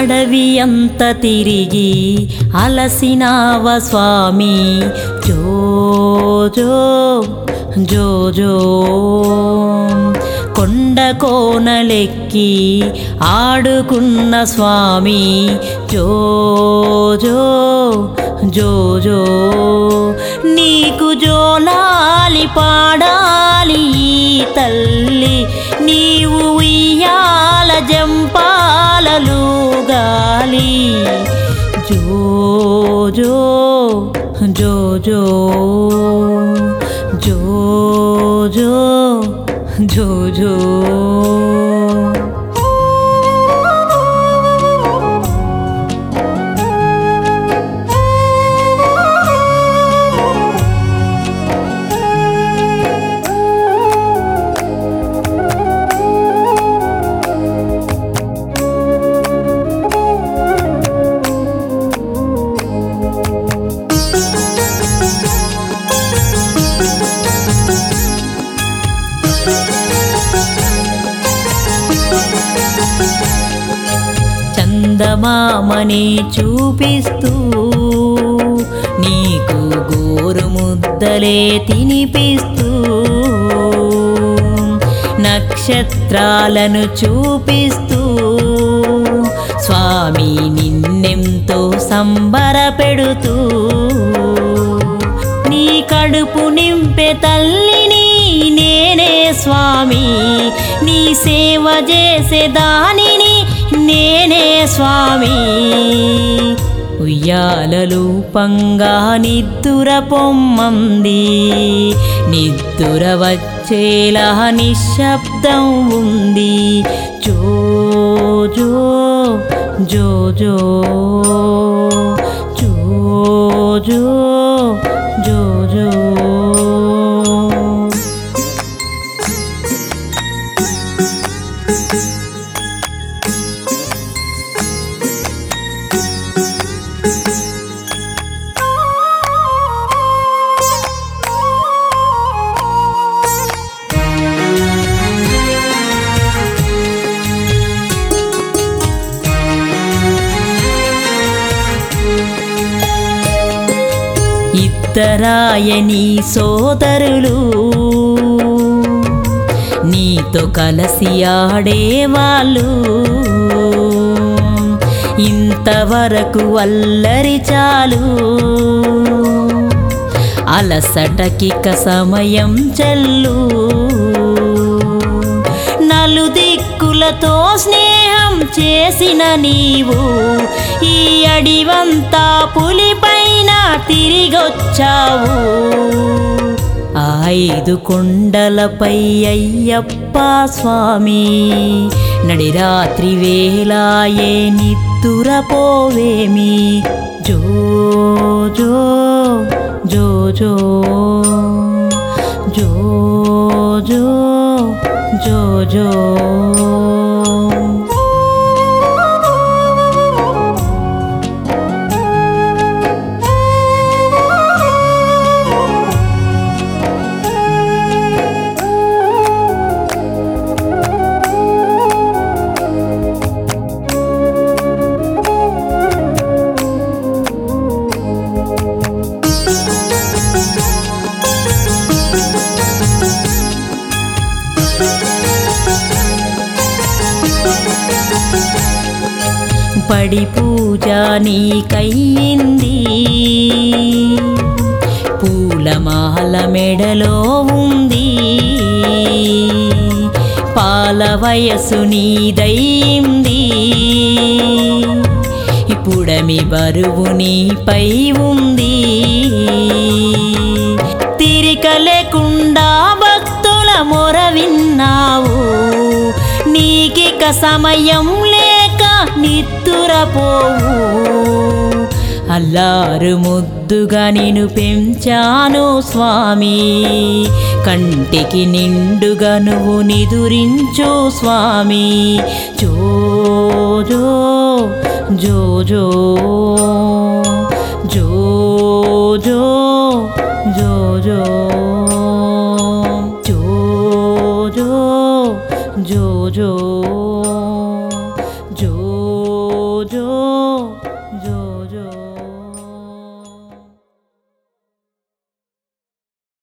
అడవి అంత తిరిగి అలసినావ స్వామి జో జో జో జో కొండ కోనలెక్కి ఆడుకున్న స్వామి జో జో జో జో నీకు జోలాలి పాడాలి ఈ తల్లి నీవు ఉయ్యాల జంపాలలు గాలి జో జో జో జో జో జో జో జో చందమామని చూపిస్తూ నీకు గోరు ముద్దలే తినిపిస్తూ నక్షత్రాలను చూపిస్తూ స్వామి నిన్నెంతో సంబరపెడుతూ నీ కడుపు నింపే తల్లిని నేనే స్వామి నీ సేవ చేసే దానిని నేనే స్వామి ఉయ్యాలలు పంగా నిద్దుర పొమ్మంది నిద్దుర వచ్చేలా నిశ్శబ్దం ఉంది జో జో జో జో జో జో జో జో ఇద్దరాయని సోదరులు నీతో కలిసి ఆడేవాళ్ళు ఇంతవరకు అల్లరి చాలు అలసటకిక సమయం చెల్లు నలుదిక్కులతో స్నేహం చేసిన నీవు ఈ అడివంతా పులిపైన తిరిగొచ్చావు ఐదు కొండలపై అయ్యప్ప స్వామి నడిరాత్రి వేలాయే నిద్దురపోవేమి జో జో జో జో జో జో జో జో పడి పూజ నీకయ్యింది పూలమాల మెడలో ఉంది పాల వయసు నీదయ్యింది ఇప్పుడమి బరువు నీపై ఉంది తిరిక లేకుండా భక్తుల మొర విన్నావు నీకిక సమయం లేక నిద్దురపోవు అల్లారు ముద్దుగా నిన్ను పెంచాను స్వామి కంటికి నిండుగా నువ్వు నిదురించు స్వామి జో జో జో జో జో జో జో జో జో జో జో జో